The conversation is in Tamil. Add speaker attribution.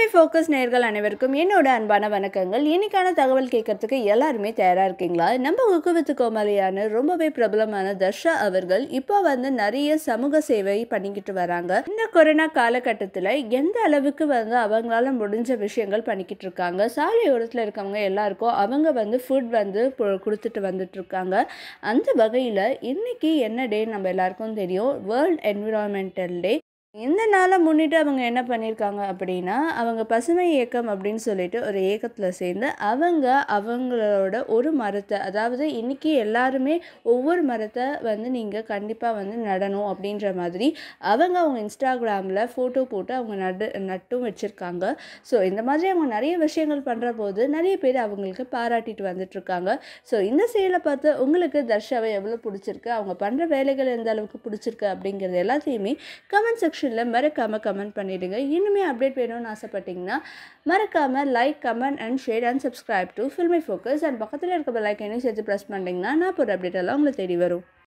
Speaker 1: ஃபில்மி ஃபோக்கஸ் நேர்கள் அனைவருக்கும் என்னோட அன்பான வணக்கங்கள் இன்னைக்கான தகவல் கேட்கறதுக்கு எல்லாருமே தயாராக இருக்கீங்களா நம்ம குக்குவித்து கோமாளியான ரொம்பவே பிரபலமான தர்ஷா அவர்கள் இப்போ வந்து நிறைய சமூக சேவை பண்ணிக்கிட்டு வராங்க இந்த கொரோனா காலகட்டத்தில் எந்த அளவுக்கு வந்து அவங்களால முடிஞ்ச விஷயங்கள் பண்ணிக்கிட்டு இருக்காங்க சாலையோரத்தில் இருக்கவங்க எல்லாருக்கும் அவங்க வந்து ஃபுட் வந்து கு- கொடுத்துட்டு வந்துட்டு இருக்காங்க அந்த வகையில் இன்னைக்கு என்ன டே நம்ம எல்லாருக்கும் தெரியும் வேர்ல்ட் என்விரான்மெண்டல் டே இந்த நாளை முன்னிட்டு அவங்க என்ன பண்ணியிருக்காங்க அப்படின்னா அவங்க பசுமை இயக்கம் அப்படின்னு சொல்லிட்டு ஒரு இயக்கத்தில் சேர்ந்து அவங்க அவங்களோட ஒரு மரத்தை அதாவது இன்னைக்கு எல்லாருமே ஒவ்வொரு மரத்தை வந்து நீங்கள் கண்டிப்பாக வந்து நடணும் அப்படின்ற மாதிரி அவங்க அவங்க இன்ஸ்டாகிராமில் ஃபோட்டோ போட்டு அவங்க நடு நட்டும் வச்சுருக்காங்க ஸோ இந்த மாதிரி அவங்க நிறைய விஷயங்கள் பண்ணுற போது நிறைய பேர் அவங்களுக்கு பாராட்டிட்டு வந்துட்டுருக்காங்க ஸோ இந்த செயலை பார்த்து உங்களுக்கு தர்ஷாவை எவ்வளோ பிடிச்சிருக்கு அவங்க பண்ணுற வேலைகள் எந்த அளவுக்கு பிடிச்சிருக்கு அப்படிங்கிறது எல்லாத்தையுமே கமெண்ட் செக்ஷனில் மறக்காமல் கமெண்ட் பண்ணிவிடுங்க இன்னுமே அப்டேட் வேணும்னு ஆசைப்பட்டீங்கன்னா மறக்காமல் like comment and share and subscribe to Filmy Focus and பக்கத்தில் இருக்க பெல் ஐக்கனையும் சேர்த்து ப்ரெஸ் பண்ணிட்டீங்கன்னா நான் போகிற அப்டேட் எல்லாம் உங்களை தேடி வரும்